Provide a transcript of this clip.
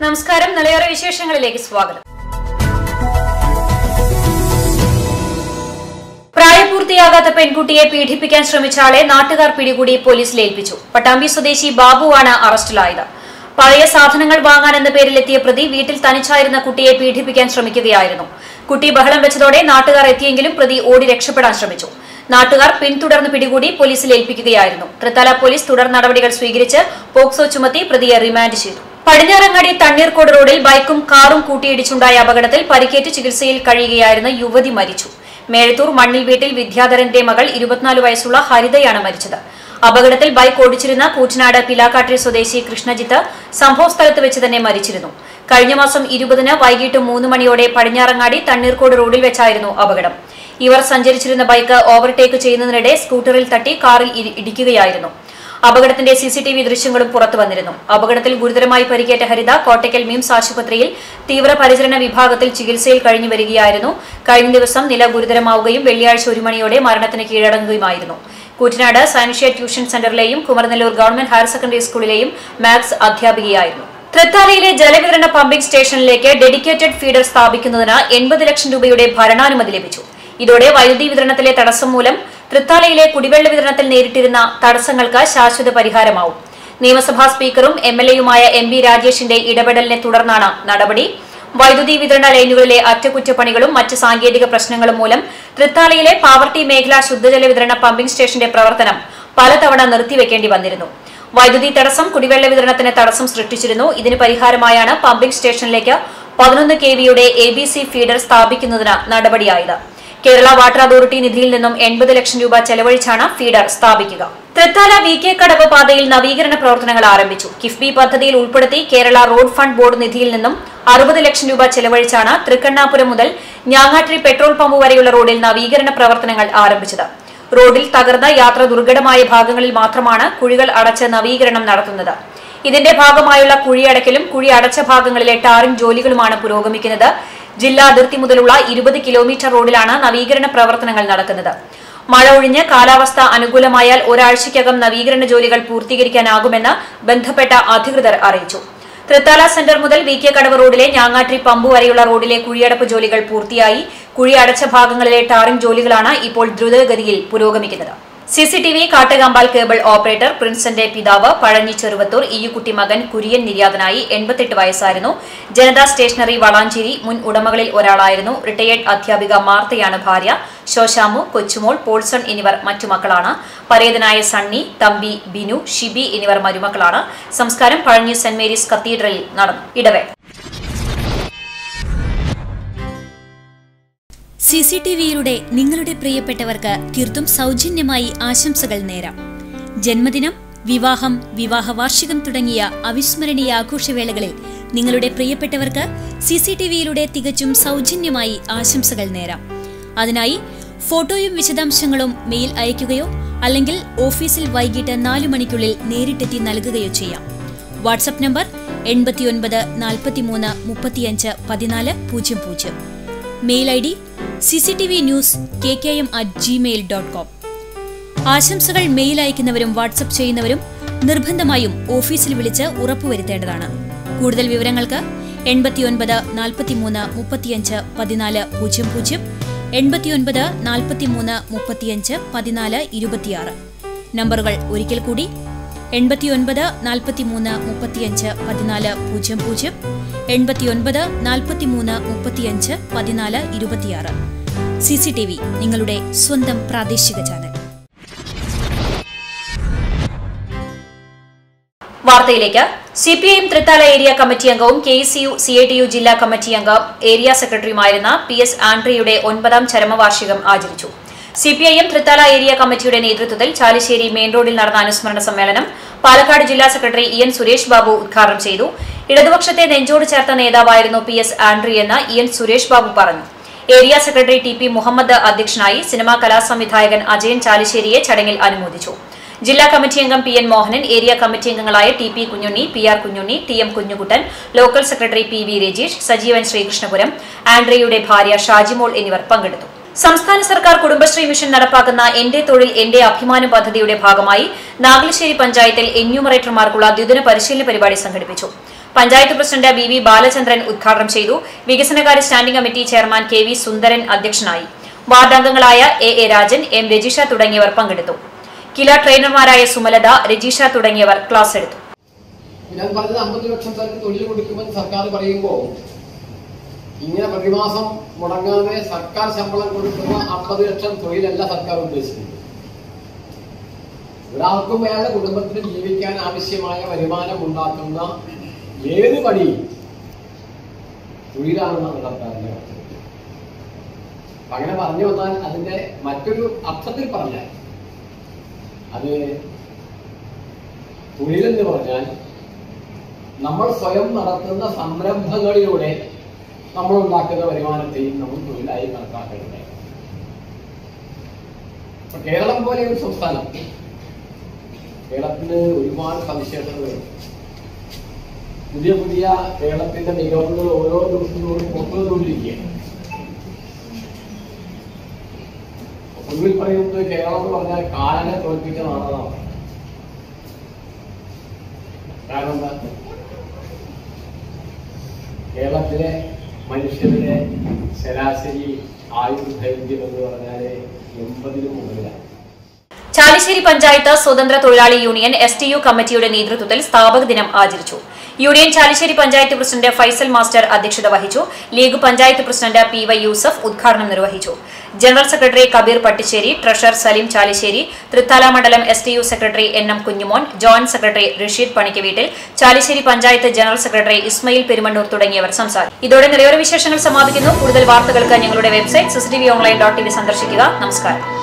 നമസ്കാരം നിളയേറെ വിശേഷങ്ങളിലേക്ക് സ്വാഗതം പ്രായപൂർത്തിയാകാത്ത പെൺകുട്ടിയെ പീഡിപ്പിക്കാൻ ശ്രമിച്ച ആളെ നാട്ടുകാർ പിടികൂടി പോലീസിൽ ഏൽപ്പിച്ചു പട്ടാമ്പി സ്വദേശി ബാബുവാണ് അറസ്റ്റിലായത് പഴയ സാധനങ്ങൾ വാങ്ങാൻ എന്ന പേരിലെത്തിയ പ്രതി വീട്ടിൽ തനിച്ചായിരുന്ന കുട്ടിയെ പീഡിപ്പിക്കാൻ ശ്രമിക്കുകയായിരുന്നു കുട്ടി ബഹളം വെച്ചതോടെ നാട്ടുകാർ എത്തിയെങ്കിലും പ്രതി ഓടി രക്ഷപ്പെടാൻ ശ്രമിച്ചു നാട്ടുകാർ പിന്തുടർന്ന് പിടികൂടി പോലീസിൽ ഏൽപ്പിക്കുകയായിരുന്നു തൃത്താല പോലീസ് തുടർ നടപടികൾ സ്വീകരിച്ച് പോക്സോ ചുമത്തി പ്രതിയെ റിമാൻഡ് ചെയ്തു പടിഞ്ഞാറങ്ങാടി തണ്ണീർക്കോട് റോഡിൽ ബൈക്കും കാറും കൂട്ടിയിടിച്ചുണ്ടായ അപകടത്തിൽ പരിക്കേറ്റ് ചികിത്സയിൽ കഴിയുകയായിരുന്ന യുവതി മരിച്ചു മേഴത്തൂർ മണ്ണിൽ വീട്ടിൽ വിദ്യാധരന്റെ മകൾ ഇരുപത്തിനാല് വയസ്സുള്ള ഹരിതയാണ് മരിച്ചത് അപകടത്തിൽ ബൈക്ക് ഓടിച്ചിരുന്ന കൂറ്റനാട് പിലാക്കാട്ടിൽ സ്വദേശി കൃഷ്ണജിത്ത് സംഭവസ്ഥലത്ത് വെച്ച് തന്നെ മരിച്ചിരുന്നു കഴിഞ്ഞ മാസം ഇരുപതിന് വൈകിട്ട് മൂന്ന് മണിയോടെ പടിഞ്ഞാറങ്ങാടി തണ്ണീർക്കോട് റോഡിൽ വെച്ചായിരുന്നു അപകടം ഇവർ സഞ്ചരിച്ചിരുന്ന ബൈക്ക് ഓവർടേക്ക് ചെയ്യുന്നതിനിടെ സ്കൂട്ടറിൽ തട്ടി കാറിൽ ഇരി- ഇടിക്കുകയായിരുന്നു അപകടത്തിന്റെ സിസിടിവി ദൃശ്യങ്ങളും പുറത്തു വന്നിരുന്നു അപകടത്തിൽ ഗുരുതരമായി പരിക്കേറ്റ ഹരിത കോട്ടയ്ക്കൽ മിംസ് ആശുപത്രിയിൽ തീവ്രപരിചരണ വിഭാഗത്തിൽ ചികിത്സയിൽ കഴിഞ്ഞു വരികയായിരുന്നു കഴിഞ്ഞ ദിവസം നില ഗുരുതരമാവുകയും വെള്ളിയാഴ്ച ഒരു മണിയോടെ മരണത്തിന് കീഴടങ്ങുകയുമായിരുന്നു കൂറ്റനാട് സയൻഷ്യ ട്യൂഷൻ സെന്ററിലെയും കുമരനെല്ലൂർ ഗവൺമെന്റ് ഹയർ സെക്കൻഡറി സ്കൂളിലെയും മാത്സ് അധ്യാപികയായിരുന്നു തൃത്താലയിലെ ജലവിതരണ പമ്പിംഗ് സ്റ്റേഷനിലേക്ക് ഡെഡിക്കേറ്റഡ് ഫീഡർ സ്ഥാപിക്കുന്നതിന് എൺപത് ലക്ഷം രൂപയുടെ ഭരണാനുമതി ലഭിച്ചു ഇതോടെ വൈദ്യുതി വിതരണത്തിലെ തടസ്സം മൂലം തൃത്താലയിലെ കുടിവെള്ള വിതരണത്തിൽ നേരിട്ടിരുന്ന തടസ്സങ്ങൾക്ക് ശാശ്വത പരിഹാരമാവും നിയമസഭാ സ്പീക്കറും എം എൽ എയുമായ എം ബി രാജേഷിന്റെ ഇടപെടലിനെ തുടർന്നാണ് നടപടി വൈദ്യുതി വിതരണ ലൈനുകളിലെ അറ്റകുറ്റപ്പണികളും മറ്റ് സാങ്കേതിക പ്രശ്നങ്ങളും മൂലം തൃത്താലയിലെ പാവർട്ടി മേഖലാ ശുദ്ധജല വിതരണ പമ്പിംഗ് സ്റ്റേഷന്റെ പ്രവർത്തനം പലതവണ നിർത്തിവെക്കേണ്ടി വന്നിരുന്നു വൈദ്യുതി തടസ്സം കുടിവെള്ള വിതരണത്തിന് തടസ്സം സൃഷ്ടിച്ചിരുന്നു ഇതിന് പരിഹാരമായാണ് പമ്പിംഗ് സ്റ്റേഷനിലേക്ക് പതിനൊന്ന് കെ വിയുടെ എ ബി സി ഫീഡർ സ്ഥാപിക്കുന്നതിന് നടപടിയായത് കേരള വാട്ടർ അതോറിറ്റി നിധിയിൽ നിന്നും എൺപത് ലക്ഷം രൂപ ചെലവഴിച്ചാണ് ഫീഡർ സ്ഥാപിക്കുക തൃത്താല വി കെ കടവ് പാതയിൽ നവീകരണ പ്രവർത്തനങ്ങൾ ആരംഭിച്ചു കിഫ്ബി പദ്ധതിയിൽ ഉൾപ്പെടുത്തി കേരള റോഡ് ഫണ്ട് ബോർഡ് നിധിയിൽ നിന്നും അറുപത് ലക്ഷം രൂപ ചെലവഴിച്ചാണ് തൃക്കണ്ണാപുരം മുതൽ ഞാങ്ങാട്ടിരി പെട്രോൾ പമ്പ് വരെയുള്ള റോഡിൽ നവീകരണ പ്രവർത്തനങ്ങൾ ആരംഭിച്ചത് റോഡിൽ തകർന്ന യാത്ര ദുർഘടമായ ഭാഗങ്ങളിൽ മാത്രമാണ് കുഴികൾ അടച്ച് നവീകരണം നടത്തുന്നത് ഇതിന്റെ ഭാഗമായുള്ള കുഴി അടയ്ക്കലും കുഴി അടച്ച ഭാഗങ്ങളിലെ ടാറിംഗ് ജോലികളുമാണ് പുരോഗമിക്കുന്നത് ജില്ലാ അതിർത്തി മുതലുള്ള ഇരുപത് കിലോമീറ്റർ റോഡിലാണ് നവീകരണ പ്രവർത്തനങ്ങൾ നടക്കുന്നത് മഴ ഒഴിഞ്ഞ് കാലാവസ്ഥ അനുകൂലമായാൽ ഒരാഴ്ചയ്ക്കകം നവീകരണ ജോലികൾ പൂർത്തീകരിക്കാനാകുമെന്ന് ബന്ധപ്പെട്ട അധികൃതർ അറിയിച്ചു തൃത്താല സെന്റർ മുതൽ വി കെ കടവ് റോഡിലെ ഞാങ്ങാട്രി പമ്പ് വരെയുള്ള റോഡിലെ കുഴിയടപ്പ് ജോലികൾ പൂർത്തിയായി കുഴി അടച്ച ഭാഗങ്ങളിലെ ടാറിംഗ് ജോലികളാണ് ഇപ്പോൾ ദ്രുതഗതിയിൽ പുരോഗമിക്കുന്നത് സിസിടിവി കാട്ടുകാമ്പാൽ കേബിൾ ഓപ്പറേറ്റർ പ്രിൻസന്റെ പിതാവ് പഴഞ്ഞി ചെറുവത്തൂർ ഇയുക്കുട്ടി മകൻ കുര്യൻ നിര്യാതനായി എൺപത്തെട്ട് വയസ്സായിരുന്നു ജനതാ സ്റ്റേഷനറി വളാഞ്ചേരി മുൻ ഉടമകളിൽ ഒരാളായിരുന്നു റിട്ടയേർഡ് അധ്യാപിക മാർത്തയാണ് ഭാര്യ ശോശാമു കൊച്ചുമോൾ പോൾസൺ എന്നിവർ മറ്റു മക്കളാണ് പരേതനായ സണ്ണി തമ്പി ബിനു ഷിബി എന്നിവർ മരുമക്കളാണ് സംസ്കാരം പഴഞ്ഞി സെന്റ് മേരീസ് കത്തീഡ്രലിൽ നടന്നു ഇടവേള സി സി ടി വിയിലൂടെ നിങ്ങളുടെ പ്രിയപ്പെട്ടവർക്ക് തീർത്തും സൗജന്യമായി ആശംസകൾ നേരാം ജന്മദിനം വിവാഹം വിവാഹ വാർഷികം തുടങ്ങിയ അവിസ്മരണീയ ആഘോഷവേളകളിൽ നിങ്ങളുടെ പ്രിയപ്പെട്ടവർക്ക് സി സി ടി വിയിലൂടെ തികച്ചും സൗജന്യമായി ആശംസകൾ നേരാം അതിനായി ഫോട്ടോയും വിശദാംശങ്ങളും മെയിൽ അയയ്ക്കുകയോ അല്ലെങ്കിൽ ഓഫീസിൽ വൈകിട്ട് നാലു മണിക്കുള്ളിൽ നേരിട്ടെത്തി നൽകുകയോ ചെയ്യാം വാട്സപ്പ് നമ്പർ എൺപത്തിയൊൻപത് നാൽപ്പത്തിമൂന്ന് മുപ്പത്തിയഞ്ച് പതിനാല് പൂജ്യം പൂജ്യം mail I D C C T V news K K M at Gmail dot com ആശംസകൾ മെയിൽ അയക്കുന്നവരും വാട്സപ്പ് ചെയ്യുന്നവരും നിർബന്ധമായും ഓഫീസിൽ വിളിച്ച് ഉറപ്പുവരുത്തേണ്ടതാണ് കൂടുതൽ വിവരങ്ങൾക്ക് എൺപത്തിയൊൻപത് നാൽപ്പത്തിമൂന്ന് മുപ്പത്തിയഞ്ച് പതിനാല് പൂജ്യം പൂജ്യം എൺപത്തിയൊൻപത് നാൽപ്പത്തിമൂന്ന് മുപ്പത്തിയഞ്ച് പതിനാല് ഇരുപത്തിയാറ് നമ്പറുകൾ ഒരിക്കൽ കൂടി എൺപത്തിയൊൻപത് നാൽപ്പത്തിമൂന്ന് മുപ്പത്തിയഞ്ച് പതിനാല് പൂജ്യം പൂജ്യം എൺപത്തിയൊൻപത് നാൽപ്പത്തിമൂന്ന് മുപ്പത്തിയഞ്ച് പതിനാല് ഇരുപത്തിയാറ് സി സി ടി വി നിങ്ങളുടെ സ്വന്തം പ്രാദേശിക ചാനൽ വാർത്തയിലേക്ക് C P I M Thrithala area committee അംഗവും K S U C I T U ജില്ലാ കമ്മിറ്റി അംഗം ഏരിയ സെക്രട്ടറിയുമായിരുന്ന പി എസ് ആൻഡ്രിയുടെ ഒൻപതാം ചരമവാർഷികം ആചരിച്ചു C P I M Thrithala area കമ്മിറ്റിയുടെ നേതൃത്വത്തിൽ ചാലിശ്ശേരി മെയിൻ റോഡിൽ നടന്ന അനുസ്മരണ സമ്മേളനം പാലക്കാട് ജില്ലാ secretary E N Suresh Babu ഉദ്ഘാടനം ചെയ്തു ഇടതുപക്ഷത്തെ നെഞ്ചോട് ചേർത്ത നേതാവായിരുന്നു പി എസ് ആൻഡ്രി എന്ന് ഇ എൻ സുരേഷ് ബാബു പറഞ്ഞു area secretary T P Muhammad അധ്യക്ഷനായി സിനിമാ കലാസംവിധായകൻ അജയൻ ചാലിശ്ശേരിയെ ചടങ്ങിൽ അനുമോദിച്ചു ജില്ലാ കമ്മിറ്റി അംഗം P N Mohanan area committee അംഗങ്ങളായ T P Kunhunni P R Kunhunni T M Kunjukuttan local secretary P V Rajeesh Sajeevan Sreekrishnapuram ആൻഡ്രയുടെ ഭാര്യ ഷാജിമോൾ എന്നിവർ പങ്കെടുത്തു സംസ്ഥാന സർക്കാർ കുടുംബശ്രീ മിഷൻ നടപ്പാക്കുന്ന എന്റെ തൊഴിൽ എന്റെ അഭിമാനം പദ്ധതിയുടെ ഭാഗമായി നാഗലശ്ശേരി പഞ്ചായത്തിൽ എന്യൂമറേറ്റർമാർക്കുള്ള ദ്വിദിന പരിശീലന പരിപാടി സംഘടിപ്പിച്ചു panchayat president V V Balachandran ഉദ്ഘാടനം ചെയ്തു വികസനകാര്യ standing committee chairman K V Sundaran അധ്യക്ഷനായി വാർഡ് അംഗങ്ങളായ A A Rajan M Rajisha തുടങ്ങിയവർ പങ്കെടുത്തു കില ട്രെയിനർമാരായ സുമലത രജിഷ തുടങ്ങിയവർ ക്ലാസ് എടുത്തു ഞാൻ പറഞ്ഞത് അമ്പത് ലക്ഷം പേർക്ക് തൊഴിൽ കൊടുക്കുമെന്ന് സർക്കാർ പറയുമ്പോൾ ഇങ്ങനെ പ്രതിമാസം മുടങ്ങാതെ സർക്കാർ ശമ്പളം കൊടുക്കുന്ന അമ്പത് ലക്ഷം തൊഴിലല്ല സർക്കാർ ഉദ്ദേശിക്കുന്നത് ഒരാൾക്കും അയാളുടെ കുടുംബത്തിന് ജീവിക്കാൻ ആവശ്യമായ വരുമാനം ഉണ്ടാക്കുന്ന ഏത് പണി തൊഴിലാണെന്നാണ് സർക്കാരിന്റെ അർത്ഥം അങ്ങനെ പറഞ്ഞു വന്നാൽ അതിന്റെ മറ്റൊരു അർത്ഥത്തിൽ പറഞ്ഞാൽ അത് തൊഴിലെന്ന് പറഞ്ഞാൽ നമ്മൾ സ്വയം നടത്തുന്ന സംരംഭങ്ങളിലൂടെ നമ്മൾ ഉണ്ടാക്കുന്ന വരുമാനത്തെയും നമ്മൾ തൊഴിലായി കണക്കാക്കേണ്ടത് ഇപ്പൊ കേരളം പോലെ ഒരു സംസ്ഥാനം കേരളത്തിന് ഒരുപാട് സവിശേഷതകളുണ്ട് പുതിയ പുതിയ കേരളത്തിന്റെ നിഗമനങ്ങൾ ഓരോ ദിവസത്തോടും കൊണ്ടുവന്നുകൊണ്ടിരിക്കുകയാണ് പൊതുവിൽ പറയുന്നത് കേരളം എന്ന് പറഞ്ഞാൽ കാലനെ തോൽപ്പിച്ച നാടാണ് കാരണം എന്താ കേരളത്തിലെ മനുഷ്യരുടെ ശരാശരി ആയുർദൈർഘ്യം എന്ന് പറഞ്ഞാൽ എൺപതിന് മുകളിലാണ് ചാലിശ്ശേരി പഞ്ചായത്ത് സ്വതന്ത്ര തൊഴിലാളി യൂണിയൻ എസ് ടി യു കമ്മിറ്റിയുടെ നേതൃത്വത്തിൽ സ്ഥാപക ദിനം ആചരിച്ചു union Chalissery panchayat president Faisal master അധ്യക്ഷത വഹിച്ചു league panchayat president P Y Yusuf ഉദ്ഘാടനം നിർവഹിച്ചു general secretary Kabeer Pattissery treasurer Saleem Chalissery Thrithala മണ്ഡലം S T U secretary N M Kunhumon joint secretary Rasheed പണിക്ക് വീട്ടിൽ ചാലിശ്ശേരി പഞ്ചായത്ത് ജനറൽ സെക്രട്ടറി ഇസ്മയിൽ പെരുമണ്ണൂർ തുടങ്ങിയവർ സംസാരിച്ചു ഇതോടെ നിലയോര വിശേഷങ്ങൾ സമാപിക്കുന്നു കൂടുതൽ വാർത്തകൾക്ക് ഞങ്ങളുടെ website CCTV online dot T V സന്ദർശിക്കുക നമസ്കാരം